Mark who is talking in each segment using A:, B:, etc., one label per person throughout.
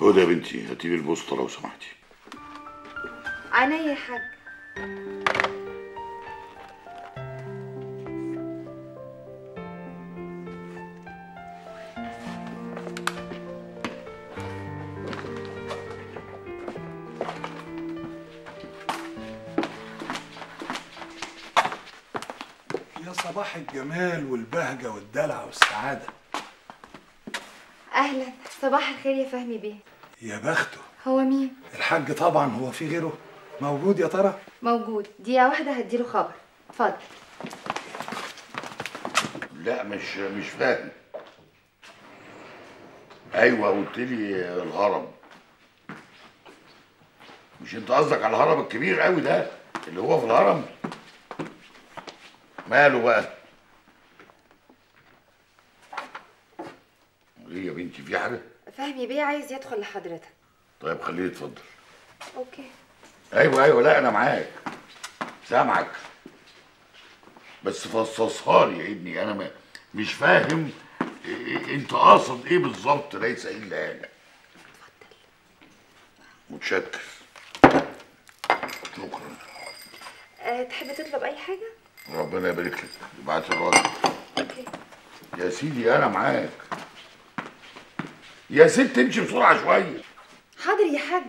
A: هدى يا بنتي هاتي لي البوسطه لو سمحتي
B: عينيا يا حاج
C: يا صباح الجمال والبهجة والدلع والسعادة
B: اهلا صباح الخير يا فهمي بيه
C: يا بخته
B: هو مين
C: الحاج طبعا هو في غيره موجود يا ترى
B: موجود دقيقه واحده هديله خبر اتفضل
A: لا مش مش فاهم ايوه قلت لي الهرم مش انت قصدك على الهرم الكبير قوي ده اللي هو في الهرم ماله بقى ايه يا بنتي في حاجه
B: فهمي بيه عايز يدخل لحضرتك
A: طيب خليه يتفضل
B: اوكي
A: ايوه ايوه لا انا معاك سامعك بس فصصها لي يا ابني انا ما مش فاهم إيه- انت قاصد ايه بالظبط ليس الا حاجه متشكر شكرا
B: أه تحب تطلب اي حاجه
A: ربنا يبارك لك ابعت الراجل
B: اوكي
A: يا سيدي انا معاك يا ست امشي بسرعه شويه
B: حاضر يا حاج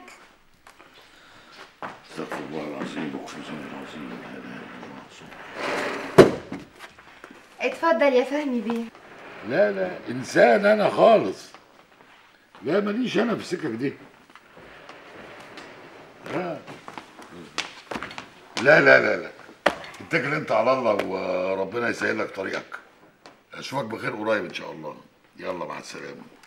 A: استغفر الله العظيم اقسم بالله العظيم لا اله الا الله
B: اتفضل يا فهمي بيه
A: لا لا انسان انا خالص لا ماليش انا في السكك دي لا لا لا لا, لا. اتكل انت على الله وربنا يسهل لك طريقك اشوفك بخير قريب ان شاء الله يلا مع السلامه